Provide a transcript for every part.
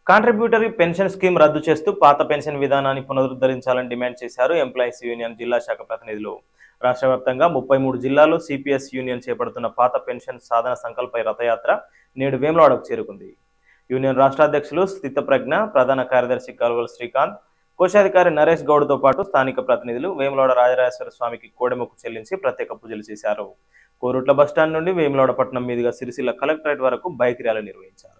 contributory pension scheme రద్దు చేస్తూ పాత పెన్షన్ విధానాన్ని పునరుద్ధరించాలని డిమాండ్ చేశారు ఎంప్లాయీస్ యూనియన్ జిల్లా శాఖ ప్రతినిధులు రాష్ట్ర వ్యాప్తంగా ముప్పై మూడు జిల్లాల్లో సిపిఎస్ యూనియన్ చేపడుతున్న పాత పెన్షన్ సాధన సంకల్ప రథయాత్ర నేడు వేములవాడకు చేరుకుంది యూనియన్ రాష్ట్ర అధ్యక్షులు స్థితప్రజ్ఞ ప్రధాన కార్యదర్శి కల్వల్ శ్రీకాంత్ కోశాధికారి నరేష్ గౌడ్తో పాటు స్థానిక ప్రతినిధులు వేములవాడ రాజరాజేశ్వర స్వామికి కోడెముక్కు చెల్లించి ప్రత్యేక పూజలు చేశారు కోరుట్ల బస్టాండ్ నుండి వేములవాడ పట్టణం మీదుగా సిరిసిల్ల కలెక్టరేట్ వరకు బైక్ ర్యాలీ నిర్వహించారు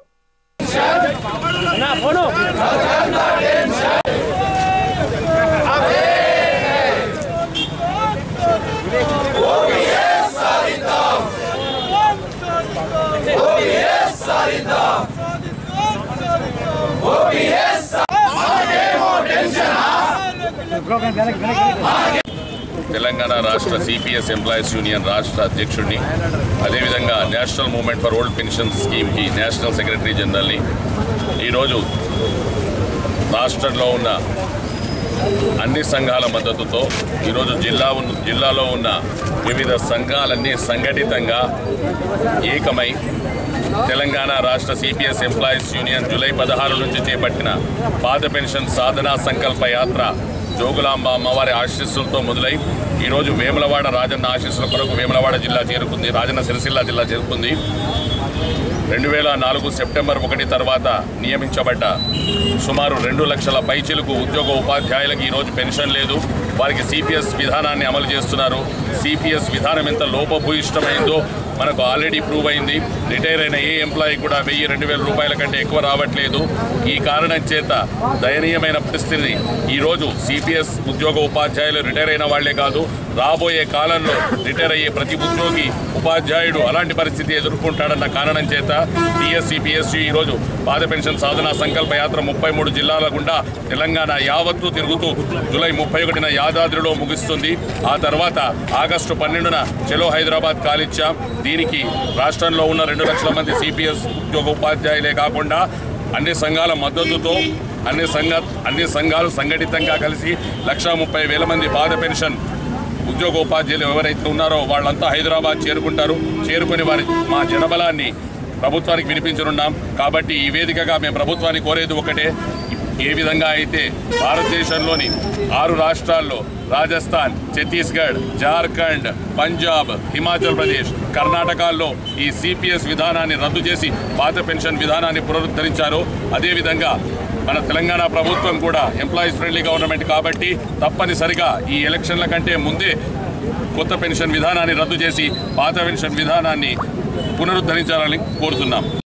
తెలంగాణ రాష్ట్ర సిపిఎస్ ఎంప్లాయీస్ యూనియన్ రాష్ట్ర అధ్యక్షుడిని అదేవిధంగా national movement for old pension స్కీమ్కి నేషనల్ సెక్రటరీ జనరల్ని ఈరోజు రాష్ట్రంలో ఉన్న అన్ని సంఘాల మద్దతుతో ఈరోజు జిల్లా ఉన్న జిల్లాలో ఉన్న వివిధ సంఘాలన్నీ సంఘటితంగా ఏకమై తెలంగాణ రాష్ట్ర సిపిఎస్ ఎంప్లాయీస్ యూనియన్ జూలై పదహారు నుంచి చేపట్టిన పాత పెన్షన్ సాధనా సంకల్ప యాత్ర జోగులాంబ అమ్మవారి ఆశీస్సులతో మొదలై ఈరోజు వేములవాడ రాజన్న ఆశీస్సుల కొరకు వేములవాడ జిల్లా చేరుకుంది రాజన్న సిరిసిల్ల జిల్లా చేరుకుంది రెండు వేల నాలుగు సెప్టెంబర్ ఒకటి తర్వాత నియమించబడ్డ సుమారు రెండు లక్షల పైచిలకు ఉద్యోగ ఉపాధ్యాయులకు ఈరోజు పెన్షన్ లేదు వారికి సిపిఎస్ విధానాన్ని అమలు చేస్తున్నారు సిపిఎస్ విధానం ఎంత లోపభూయిష్టమైందో మనకు ఆల్రెడీ ప్రూవ్ అయింది రిటైర్ అయిన ఏ ఎంప్లాయీ కూడా వెయ్యి రెండు వేల రూపాయల కంటే ఎక్కువ రావట్లేదు ఈ కారణం చేత దయనీయమైన పరిస్థితిని ఈరోజు సిపిఎస్ ఉద్యోగ ఉపాధ్యాయులు రిటైర్ అయిన వాళ్లే కాదు రాబోయే కాలంలో రిటైర్ అయ్యే ప్రతి ఉద్యోగి ఉపాధ్యాయుడు అలాంటి పరిస్థితి ఎదుర్కొంటాడన్న కారణం చేత టీఎస్సీపీఎస్సీ ఈరోజు పాద పెన్షన్ సాధన సంకల్ప యాత్ర ముప్పై మూడు జిల్లాల గుండా తెలంగాణ యావత్తు తిరుగుతూ జూలై ముప్పై ఒకటిన యాదాద్రిలో ముగుస్తుంది ఆ తర్వాత ఆగస్టు పన్నెండున చెలో హైదరాబాద్ కాలిచ్చాం దీనికి రాష్ట్రంలో ఉన్న రెండు లక్షల మంది సిపిఎస్ ఉద్యోగ ఉపాధ్యాయులే కాకుండా అన్ని సంఘాల మద్దతుతో అన్ని సంఘ అన్ని సంఘాలు సంఘటితంగా కలిసి లక్షా ముప్పై వేల మంది పాద పెన్షన్ ఉద్యోగోపాధ్యాయులు ఎవరైతే ఉన్నారో వాళ్ళంతా హైదరాబాద్ చేరుకుంటారు చేరుకుని వారి మా జనబలాన్ని ప్రభుత్వానికి వినిపించనున్నాం కాబట్టి ఈ వేదికగా మేము ప్రభుత్వాన్ని కోరేది ఒకటే ఏ విధంగా అయితే భారతదేశంలోని ఆరు రాష్ట్రాల్లో రాజస్థాన్ ఛత్తీస్గఢ్ జార్ఖండ్ పంజాబ్ హిమాచల్ ప్రదేశ్ కర్ణాటకల్లో ఈ సిపిఎస్ విధానాన్ని రద్దు చేసి పాత పెన్షన్ విధానాన్ని పునరుద్ధరించారో అదేవిధంగా మన తెలంగాణ ప్రభుత్వం కూడా ఎంప్లాయీస్ ఫ్రెండ్లీ గవర్నమెంట్ కాబట్టి తప్పనిసరిగా ఈ ఎలక్షన్ల కంటే ముందే కొత్త పెన్షన్ విధానాన్ని రద్దు చేసి పాత పెన్షన్ విధానాన్ని పునరుద్ధరించాలని కోరుతున్నాం